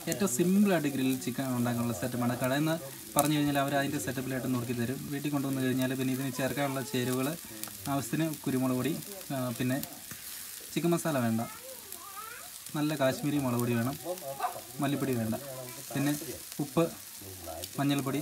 ഏറ്റവും സിമ്പിളായിട്ട് grill chicken ഉണ്ടാക്കാനുള്ള സെറ്റപ്പാണ് കടയിൽ നിന്ന് പറഞ്ഞു കഴിഞ്ഞാൽ അവർ അതിൻ്റെ സെറ്റപ്പിലായിട്ട് നോക്കി തരും വീട്ടിൽ കൊണ്ടുവന്ന് കഴിഞ്ഞാൽ പിന്നെ ഇതിന് ചേർക്കാനുള്ള ചേരുവകൾ ആവശ്യത്തിന് കുരുമുളക് പൊടി ആ, പിന്നെ ചിക്കൻ മസാല വേണ്ട നല്ല കാശ്മീരി മുളക് പൊടി വേണം മല്ലിപ്പൊടി വേണ്ട പിന്നെ ഉപ്പ് മഞ്ഞൾപ്പൊടി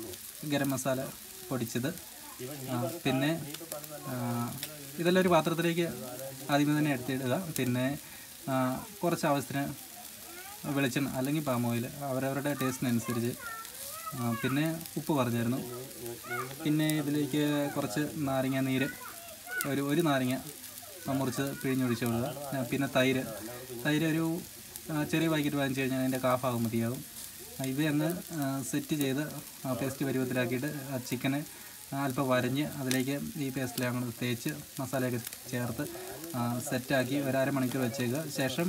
ഗരം മസാല പൊടിച്ചത് ആ, പിന്നെ ആ, ഇതെല്ലാം ഒരു പാത്രത്തിലേക്ക് ആദ്യമേ തന്നെ എടുത്തിടുക പിന്നെ ആ, കുറച്ച് ആവശ്യത്തിന് വെളിച്ചെണ്ണ അല്ലെങ്കിൽ പാം ഓയിൽ അവരവരുടെ ടേസ്റ്റിനനുസരിച്ച് ആ, പിന്നെ ഉപ്പ് പറഞ്ഞായിരുന്നു പിന്നെ ഇതിലേക്ക് കുറച്ച് നാരങ്ങ നീര് ഒരു ഒരു നാരങ്ങ മുറിച്ച് പിഴിഞ്ഞൊഴിച്ച് വിടുക ആ, പിന്നെ തൈര് തൈര് ഒരു ആ, ചെറിയ പാക്കറ്റ് വാങ്ങിച്ചു കഴിഞ്ഞാൽ അതിൻ്റെ കാഫാകും മതിയാകും ആ, ഇവയങ്ങ് സെറ്റ് ചെയ്ത് പേസ്റ്റ് പരുവത്തിലാക്കിയിട്ട് ആ ചിക്കന് അല്പം വരഞ്ഞ് അതിലേക്ക് ഈ പേസ്റ്റിൽ അങ്ങോട്ട് തേച്ച് മസാലയൊക്കെ ചേർത്ത് സെറ്റാക്കി ഒരു അരമണിക്കൂർ വെച്ചേക്കുക ശേഷം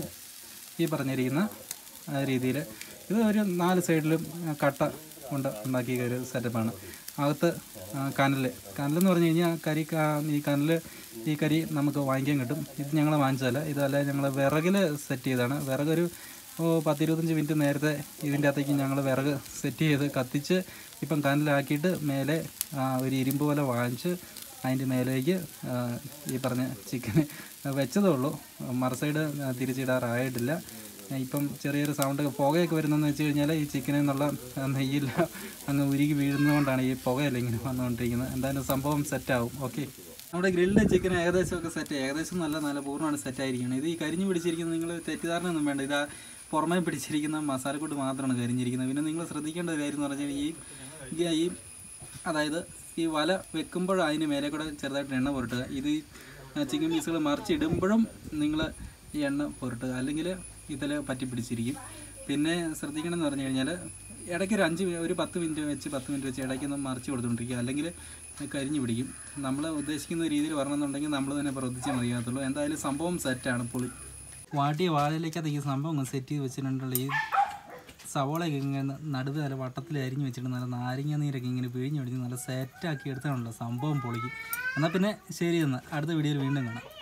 ഈ പറഞ്ഞിരിക്കുന്ന രീതിയിൽ ഇത് ഒരു നാല് സൈഡിലും ആ, കട്ട കൊണ്ട് ഉണ്ടാക്കിയ ഒരു സെറ്റപ്പാണ് അകത്ത് കനൽ കനലെന്ന് പറഞ്ഞു കഴിഞ്ഞാൽ കരി കാ- ഈ കനൽ ഈ കരി നമുക്ക് വാങ്ങിക്കാൻ കിട്ടും ഇത് ഞങ്ങൾ വാങ്ങിച്ചതല്ല ഇതല്ല ഞങ്ങൾ വിറകിൽ സെറ്റ് ചെയ്തതാണ് വിറകൊരു ഓ പത്തിരുപത്തഞ്ച് മിനിറ്റ് നേരത്തെ ഇതിൻ്റെ അകത്തേക്ക് ഞങ്ങൾ വിറക് സെറ്റ് ചെയ്ത് കത്തിച്ച് ഇപ്പം കനലാക്കിയിട്ട് മേലെ ആ, ഒരു ഇരുമ്പ് പോലെ വാങ്ങിച്ച് അതിൻ്റെ മേലേക്ക് ആ, ഈ പറഞ്ഞ ചിക്കന് വെച്ചതേ ഉള്ളൂ മറ സൈഡ് തിരിച്ചിടാറായിട്ടില്ല ഇപ്പം ചെറിയൊരു സൗണ്ട് പുകയൊക്കെ വരുന്നതെന്ന് വെച്ച് കഴിഞ്ഞാൽ ഈ ചിക്കനിൽ നിന്നുള്ള ആ, നെയ്യില്ല അങ്ങ് ഉരുകി വീഴുന്നതുകൊണ്ടാണ് ഈ പുകയല്ല ഇങ്ങനെ വന്നുകൊണ്ടിരിക്കുന്നത് എന്തായാലും സംഭവം സെറ്റാവും ഓക്കെ നമ്മുടെ ഗ്രിൽഡ് ചിക്കൻ ഏകദേശം ഒക്കെ സെറ്റ് ഏകദേശം നല്ല നല്ല പൂർണ്ണമാണ് സെറ്റ് ആയിരിക്കുന്നത് ഇത് ഈ കരിഞ്ഞു പിടിച്ചിരിക്കുന്നത് നിങ്ങൾ തെറ്റിദ്ധാരണ ഒന്നും വേണ്ട ഇത് ആ പുറമേ പിടിച്ചിരിക്കുന്ന മസാലക്കൂട്ട് മാത്രമാണ് കരിഞ്ഞിരിക്കുന്നത് പിന്നെ നിങ്ങൾ ശ്രദ്ധിക്കേണ്ട ഒരു കാര്യം എന്ന് പറഞ്ഞാൽ ഈ ഈ- ഈ അതായത് ഈ വല വെക്കുമ്പോൾ അതിന് മേലെ കൂടെ ചെറുതായിട്ട് എണ്ണ പുരട്ടുക ഇത് ഈ ചിക്കൻ പീസുകൾ മറിച്ചിടുമ്പോഴും നിങ്ങൾ ഈ എണ്ണ പുരട്ടുക അല്ലെങ്കിൽ ഇതിൽ പറ്റി പിടിച്ചിരിക്കും പിന്നെ ശ്രദ്ധിക്കണമെന്ന് പറഞ്ഞു കഴിഞ്ഞാൽ ഇടയ്ക്ക് ഒരു അഞ്ച് മി- ഒരു പത്ത് മിനിറ്റ് വെച്ച് പത്ത് മിനിറ്റ് വെച്ച് ഇടയ്ക്കൊന്ന് മറിച്ച് കൊടുത്തുകൊണ്ടിരിക്കുക അല്ലെങ്കിൽ കരിഞ്ഞു പിടിക്കും നമ്മൾ ഉദ്ദേശിക്കുന്ന രീതിയിൽ വരണമെന്നുണ്ടെങ്കിൽ നമ്മൾ തന്നെ പ്രവർത്തിച്ചാൽ മതിയാകത്തുള്ളൂ എന്തായാലും സംഭവം സെറ്റാണ് പൊളി വാട്ടിയ വാഴയിലേക്കകത്ത് ഈ സംഭവം അങ്ങ് സെറ്റ് ചെയ്ത് വെച്ചിട്ടുണ്ടല്ലോ ഈ സവോളയൊക്കെ ഇങ്ങനെ നടുവ് നല്ല വട്ടത്തിൽ അരിഞ്ഞ് വെച്ചിട്ട് നല്ല നാരങ്ങ നീരൊക്കെ ഇങ്ങനെ പിഴിഞ്ഞൊടിച്ച് നല്ല സെറ്റാക്കി എടുത്താണല്ലോ സംഭവം പൊളിക്കും എന്നാൽ പിന്നെ ശരി എന്നാൽ അടുത്ത വീഡിയോയിൽ വീണ്ടും കാണാം